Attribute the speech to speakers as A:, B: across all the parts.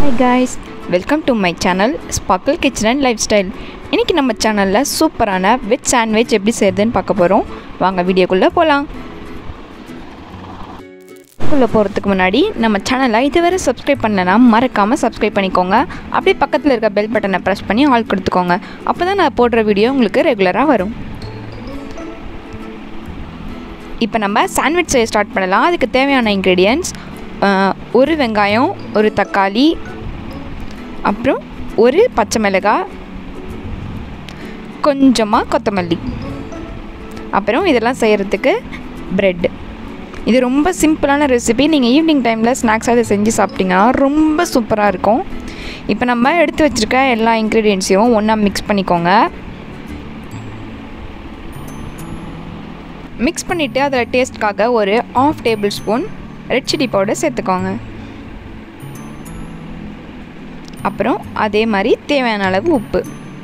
A: hi guys welcome to my channel sparkle kitchen and lifestyle இன்றைக்கி நம்ம சேனலில் சூப்பரான வெஜ் சாண்ட்விச் எப்படி செய்கிறதுன்னு பார்க்க போகிறோம் வாங்க வீடியோக்குள்ளே போகலாம் உள்ளே போகிறதுக்கு முன்னாடி நம்ம சேனலை இதுவரை சப்ஸ்கிரைப் பண்ணலனா மறக்காமல் சப்ஸ்கிரைப் பண்ணிக்கோங்க அப்படியே பக்கத்தில் இருக்க பெல் பட்டனை ப்ரெஸ் பண்ணி ஆல் கொடுத்துக்கோங்க அப்போ தான் நான் போடுற வீடியோ உங்களுக்கு ரெகுலராக வரும் இப்போ நம்ம சாண்ட்விச் செய்ய ஸ்டார்ட் பண்ணலாம் அதுக்கு தேவையான இன்க்ரீடியன்ட்ஸ் ஒரு வெங்காயம் ஒரு தக்காளி அப்புறம் ஒரு பச்சை மிளகாய் கொஞ்சமாக கொத்தமல்லி அப்புறம் இதெல்லாம் செய்கிறதுக்கு ப்ரெட் இது ரொம்ப சிம்பிளான ரெசிபி நீங்கள் ஈவினிங் டைமில் ஸ்நாக்ஸாக இதை செஞ்சு சாப்பிட்டீங்கன்னா ரொம்ப சூப்பராக இருக்கும் இப்போ நம்ம எடுத்து வச்சுருக்க எல்லா இன்க்ரீடியன்ஸையும் ஒன்றா மிக்ஸ் பண்ணிக்கோங்க மிக்ஸ் பண்ணிவிட்டு அதில் டேஸ்ட்காக ஒரு half tablespoon red chilli powder சேர்த்துக்கோங்க அப்புறம் அதே மாதிரி தேவையான அளவு உப்பு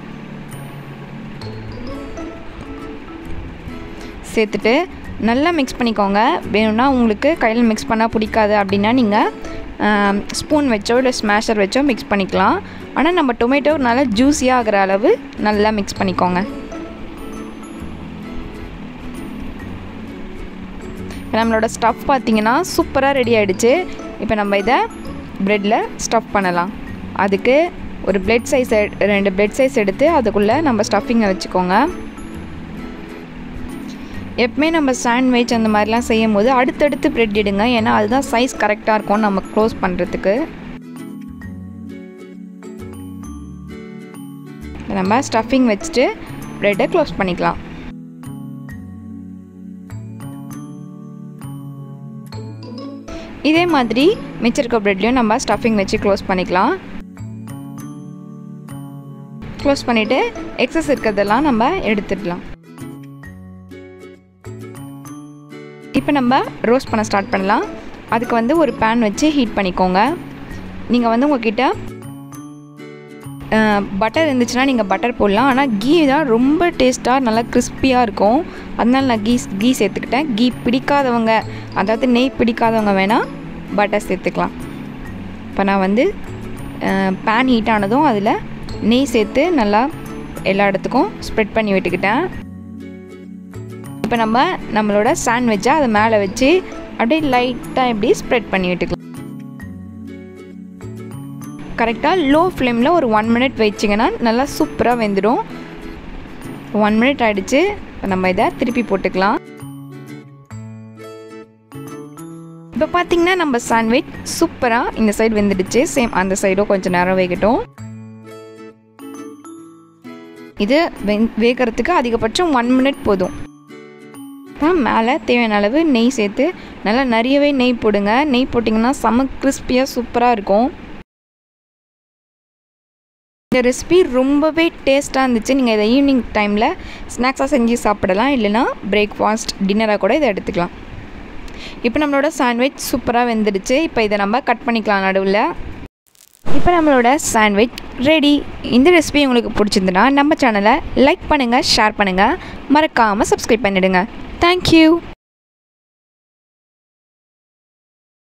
A: சேர்த்துட்டு நல்லா மிக்ஸ் பண்ணிக்கோங்க வேணும்னா உங்களுக்கு கையில் மிக்ஸ் பண்ணால் பிடிக்காது அப்படின்னா நீங்கள் ஸ்பூன் வச்சோ இல்லை ஸ்மேஷர் வச்சோ மிக்ஸ் பண்ணிக்கலாம் ஆனால் நம்ம டொமேட்டோ நல்லா ஜூஸியாக ஆகிற அளவு நல்லா மிக்ஸ் பண்ணிக்கோங்க நம்மளோட ஸ்டஃப் பார்த்திங்கன்னா சூப்பராக ரெடி ஆகிடுச்சு இப்போ நம்ம இதை ப்ரெட்டில் ஸ்டஃப் பண்ணலாம் அதுக்கு ஒரு பிளட் சைஸ் ரெண்டு பிளட் சைஸ் எடுத்து அதுக்குள்ளே நம்ம ஸ்டஃபிங்கை வச்சுக்கோங்க எப்பவுமே நம்ம சாண்ட்விச் அந்த மாதிரிலாம் செய்யும் போது அடுத்தடுத்து ப்ரெட் இடுங்க ஏன்னா அதுதான் சைஸ் கரெக்டாக இருக்கும் நம்ம க்ளோஸ் பண்ணுறதுக்கு நம்ம ஸ்டஃபிங் வச்சுட்டு ப்ரெட்டை க்ளோஸ் பண்ணிக்கலாம் இதே மாதிரி மிச்சிருக்க ப்ரெட்லேயும் நம்ம ஸ்டஃபிங் வச்சு க்ளோஸ் பண்ணிக்கலாம் க்ளோஸ் பண்ணிவிட்டு எக்ஸஸ் இருக்கிறதெல்லாம் நம்ம எடுத்துடலாம் இப்போ நம்ம ரோஸ்ட் பண்ண ஸ்டார்ட் பண்ணலாம் அதுக்கு வந்து ஒரு பேன் வச்சு ஹீட் பண்ணிக்கோங்க நீங்கள் வந்து உங்ககிட்ட பட்டர் இருந்துச்சுன்னா நீங்கள் பட்டர் போடலாம் ஆனால் கீ தான் ரொம்ப டேஸ்ட்டாக நல்லா கிறிஸ்பியாக இருக்கும் அதனால நான் கீ கீ சேர்த்துக்கிட்டேன் கீ பிடிக்காதவங்க அதாவது நெய் பிடிக்காதவங்க வேணால் பட்டர் சேர்த்துக்கலாம் இப்போ நான் வந்து பேன் ஹீட் ஆனதும் அதில் நெய் சேர்த்து நல்லா எல்லா இடத்துக்கும் ஸ்ப்ரெட் பண்ணி விட்டுக்கிட்டேன் இப்போ நம்ம நம்மளோட சாண்ட்விட்சை அதை மேலே வச்சு அப்படியே லைட்டாக இப்படி ஸ்ப்ரெட் பண்ணி விட்டுக்கலாம் கரெக்டாக லோ ஃப்ளேமில் ஒரு ஒன் மினிட் வச்சிங்கன்னா நல்லா சூப்பராக வெந்துடும் ஒன் மினிட் ஆகிடுச்சு நம்ம இதை திருப்பி போட்டுக்கலாம் இப்போ பார்த்தீங்கன்னா நம்ம சாண்ட்விச் சூப்பராக இந்த சைடு வெந்துடுச்சு சேம் அந்த சைடும் கொஞ்சம் நேரம் வேகட்டும் இது வெ வேகிறதுக்கு அதிகபட்சம் ஒன் மினிட் போதும் மேலே தேவையான அளவு நெய் சேர்த்து நல்லா நிறையவே நெய் போடுங்க நெய் போட்டிங்கன்னா செம கிறிஸ்பியாக சூப்பராக இருக்கும் இந்த ரெசிபி ரொம்பவே டேஸ்ட்டாக இருந்துச்சு நீங்கள் இதை ஈவினிங் டைமில் ஸ்நாக்ஸாக செஞ்சு சாப்பிடலாம் இல்லைனா பிரேக்ஃபாஸ்ட் டின்னராக கூட இதை எடுத்துக்கலாம் இப்போ நம்மளோட சாண்ட்விச் சூப்பராக வெந்துடுச்சு இப்போ இதை நம்ம கட் பண்ணிக்கலாம் நடுவில் இப்போ நம்மளோட சாண்ட்விச் ரெடி இந்த ரெசிபி உங்களுக்கு பிடிச்சிருந்துன்னா நம்ம சேனலை லைக் பண்ணுங்கள் ஷேர் பண்ணுங்கள் மறக்காமல் சப்ஸ்கிரைப் பண்ணிவிடுங்க தேங்க்யூ